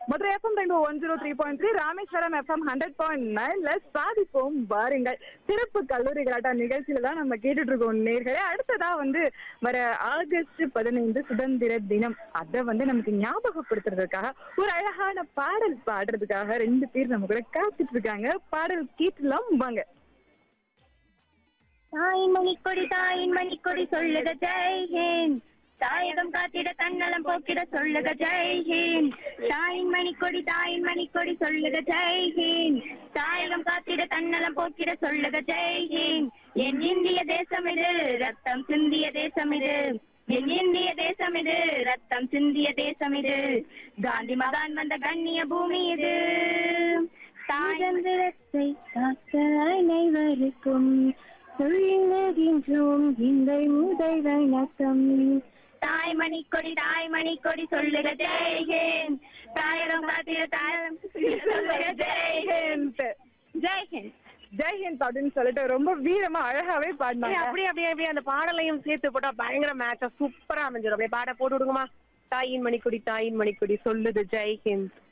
Madurai FM ரெண்டு one zero three point three Rameswaram FM hundred point நைன்ல சாதிப்போம் வாருங்கள் சிறப்பு கல்லூரி கலாட்டா நிகழ்ச்சியில தான் நம்ம கேட்டுட்டு இருக்கோம் நேர்களே அடுத்ததா வந்து வர ஆகஸ்ட் பதினைந்து சுதந்திர தினம் அதை வந்து நமக்கு ஞாபகப்படுத்துறதுக்காக ஒரு அழகான பாடல் பாடுறதுக்காக ரெண்டு பேர் நம்ம கூட காத்துட்டு இருக்காங்க பாடல் கேட்டுலாம் வாங்க தாயின் மணிக்கொடி தாயின் மணிக்கொடி சொல்லுக ஜெய் ஹிந்த் தாயகம் காத்திட தன்னலம் போக்கிட சொல்லுக ஜெய் ஹிந்த் தாயின் மணிக்கொடி தாயின் மணிக்கொடி சொல்லுக ஜெய் ஹிந்த் தாயகம் காத்திட தன்னலம் போக்கிட சொல்லுக ஜெய் ஹிந்த் என் இந்திய தேசம் இது ரத்தம் சிந்திய தேசம் இது என் இந்திய தேசம் இது ரத்தம் சிந்திய தேசம் இது காந்தி மகான் வந்த கண்ணிய பூமி இது சுதந்திரத்தை காக்க அனைவருக்கும் சொல்லுகின்றோம் இந்த முதல் வணக்கம் தாய்மணி கொடி தாய்மணி கொடி சொல்லுக ஜெய் ஹிந்த் தாயகம் காத்திர தாயம் சொல்லுக ஜெய் ஹிந்த் ஜெய் ஹிந்த் ஜெய்ஹிந்த் அப்படின்னு சொல்லிட்டு ரொம்ப வீரமா அழகாவே ஏய், பாடினாங்க அப்படியே அப்படியே அப்படியே அந்த பாடலையும் சேர்த்து போட்டா பயங்கர மேட்சா சூப்பரா அமைஞ்சிடும் அப்படியே பாட போட்டு விடுங்கம்மா தாயின் மணிக்கொடி தாயின் மணிக்கொடி சொல்லுது ஜெய் ஹிந்த்